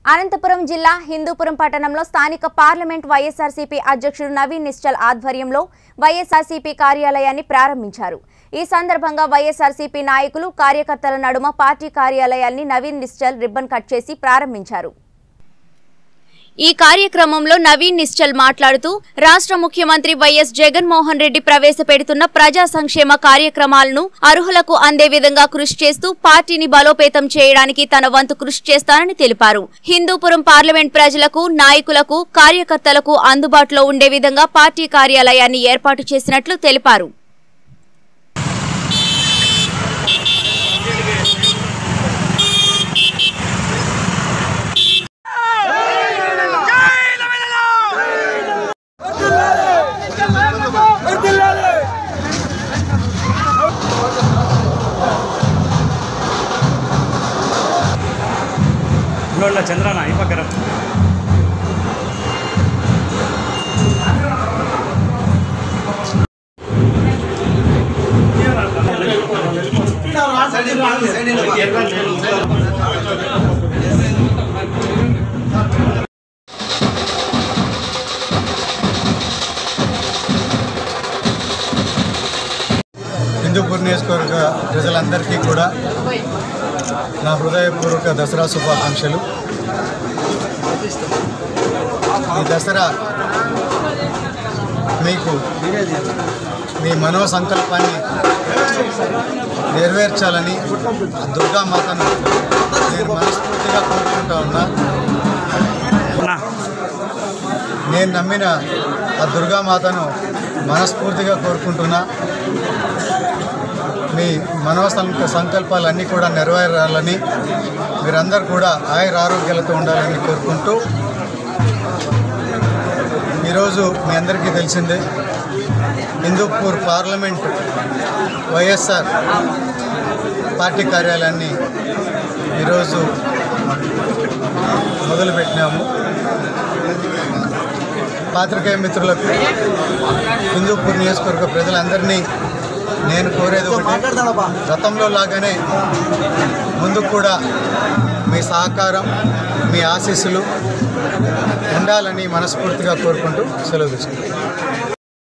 అనంతపురం జిల్లా హిందూపురం పట్టణంలో స్థానిక పార్లమెంట్ వైఎస్ఆర్సీపీ అధ్యక్షుడు నవీన్ నిశ్చల్ ఆధ్వర్యంలో వైఎస్ఆర్సీపీ కార్యాలయాన్ని ప్రారంభించారు ఈ సందర్భంగా వైఎస్ఆర్సీపీ నాయకులు కార్యకర్తల నడుమ పార్టీ కార్యాలయాన్ని నవీన్ నిశ్చల్ రిబ్బన్ కట్ చేసి ప్రారంభించారు ఈ కార్యక్రమంలో నవీన్ నిశ్చల్ మాట్లాడుతూ రాష్ట్ర ముఖ్యమంత్రి వైఎస్ జగన్మోహన్ రెడ్డి ప్రవేశపెడుతున్న ప్రజా సంక్షేమ కార్యక్రమాలను అర్హులకు అందే విధంగా కృషి చేస్తూ పార్టీని బలోపేతం చేయడానికి తన వంతు కృషి చేస్తానని తెలిపారు హిందూపురం పార్లమెంట్ ప్రజలకు నాయకులకు కార్యకర్తలకు అందుబాటులో ఉండే విధంగా పార్టీ కార్యాలయాన్ని ఏర్పాటు చేసినట్లు తెలిపారు ಇನ್ನೊಳ್ಳೆ ಚಂದ್ರನ ಈ ಪಕ್ಕರ హిందూపూర్ నియోజకవర్గ ప్రజలందరికీ కూడా నా హృదయపూర్వక దసరా శుభాకాంక్షలు ఈ దసరా మీకు మీ మనో సంకల్పాన్ని నెరవేర్చాలని ఆ దుర్గామాతను నేను మనస్ఫూర్తిగా కోరుకుంటా ఉన్నా అన్నా నేను నమ్మిన ఆ దుర్గామాతను మనస్ఫూర్తిగా కోరుకుంటున్నా మీ మనో సంక సంకల్పాలన్నీ కూడా నెరవేరాలని మీరందరూ కూడా ఆయుర ఆరోగ్యాలతో ఉండాలని కోరుకుంటూ ఈరోజు మీ అందరికీ తెలిసిందే హిందూపూర్ పార్లమెంట్ వైఎస్ఆర్ పార్టీ కార్యాలయాన్ని ఈరోజు మొదలుపెట్టినాము పాత్రికేయ మిత్రులకు హిందూపూర్ నియోజకవర్గ ప్రజలందరినీ నేను కోరేది ఒకటి గతంలో లాగానే ముందు కూడా మీ సహకారం మీ ఆశీస్సులు ఉండాలని మనస్ఫూర్తిగా కోరుకుంటూ సెలవు తీసుకుంటాను